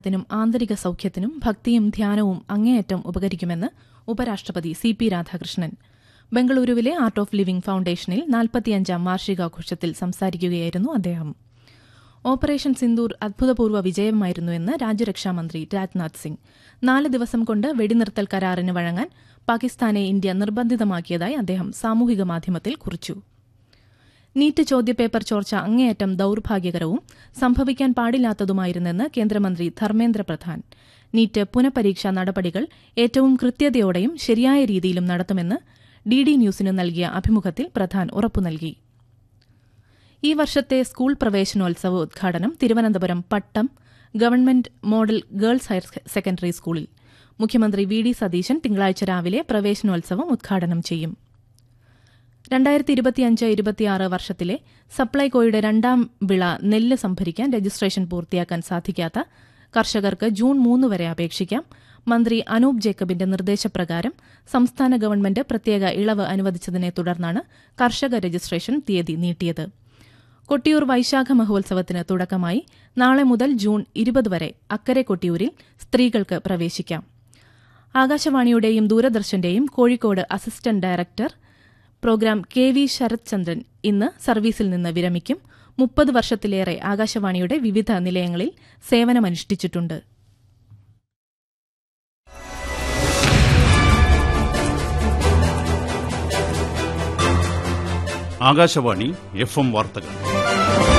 ത്തിനും ആന്തരിക സൌഖ്യത്തിനും ഭക്തിയും ധ്യാനവും അങ്ങേയറ്റം ഉപകരിക്കുമെന്ന് ഉപരാഷ്ട്രപതി സി പി രാധാകൃഷ്ണൻ ബംഗളൂരുവിലെ ആർട്ട് ഓഫ് ലിവിംഗ് ഫൌണ്ടേഷനിൽ നാൽപ്പത്തിയഞ്ചാം വാർഷികാഘോഷത്തിൽ സംസാരിക്കുകയായിരുന്നു അദ്ദേഹം ഓപ്പറേഷൻ സിന്ദൂർ അഭൂതപൂർവ്വ വിജയമായിരുന്നുവെന്ന് രാജ്യരക്ഷാമന്ത്രി രാജ്നാഥ് സിംഗ് നാല് ദിവസം കൊണ്ട് വെടിനിർത്തൽ കരാറിന് വഴങ്ങാൻ പാകിസ്ഥാനെ ഇന്ത്യ നിർബന്ധിതമാക്കിയതായി അദ്ദേഹം സാമൂഹിക മാധ്യമത്തിൽ കുറിച്ചു നീറ്റ് ചോദ്യപേപ്പർ ചോർച്ച അങ്ങേയറ്റം ദൌർഭാഗ്യകരവും സംഭവിക്കാൻ പാടില്ലാത്തതുമായിരുന്നെന്ന് കേന്ദ്രമന്ത്രി ധർമ്മേന്ദ്ര പ്രധാൻ നീറ്റ് പുനഃപരീക്ഷാ നടപടികൾ ഏറ്റവും കൃത്യതയോടെയും ശരിയായ രീതിയിലും നടത്തുമെന്ന് ഡി ഡി ന്യൂസിന് നൽകിയ അഭിമുഖത്തിൽ പ്രധാൻ ഉറപ്പു നൽകി ഈ വർഷത്തെ സ്കൂൾ പ്രവേശനോത്സവ ഉദ്ഘാടനം Thiruvananthapuram Pattom government model girls higher secondary സ്കൂളിൽ മുഖ്യമന്ത്രി വി ഡി സതീശൻ തിങ്കളാഴ്ച രാവിലെ പ്രവേശനോത്സവം ഉദ്ഘാടനം ചെയ്യും രണ്ടായിരത്തി ഇരുപത്തിയഞ്ച് ഇരുപത്തിയാറ് വർഷത്തിലെ സപ്ലൈകോയുടെ രണ്ടാം വിള നെല്ല് സംഭരിക്കാൻ രജിസ്ട്രേഷൻ പൂർത്തിയാക്കാൻ സാധിക്കാത്ത കർഷകർക്ക് ജൂൺ മൂന്ന് വരെ അപേക്ഷിക്കാം മന്ത്രി അനൂപ് ജേക്കബിന്റെ നിർദ്ദേശപ്രകാരം സംസ്ഥാന ഗവൺമെന്റ് പ്രത്യേക ഇളവ് അനുവദിച്ചതിനെ തുടർന്നാണ് കർഷക രജിസ്ട്രേഷൻ തീയതി നീട്ടിയത് കൊട്ടിയൂർ വൈശാഖ മഹോത്സവത്തിന് തുടക്കമായി നാളെ മുതൽ ജൂൺ ഇരുപത് വരെ അക്കരെ കൊട്ടിയൂരിൽ സ്ത്രീകൾക്ക് പ്രവേശിക്കാം ആകാശവാണിയുടെയും ദൂരദർശന്റെയും Kozhikode assistant director programme K V Sarath Chandran ഇന്ന് സർവീസിൽ നിന്ന് വിരമിക്കും മുപ്പത് വർഷത്തിലേറെ ആകാശവാണിയുടെ വിവിധ നിലയങ്ങളിൽ സേവനമനുഷ്ഠിച്ചിട്ടുണ്ട് ആകാശവാണി എഫ് എം വാർത്തകൾ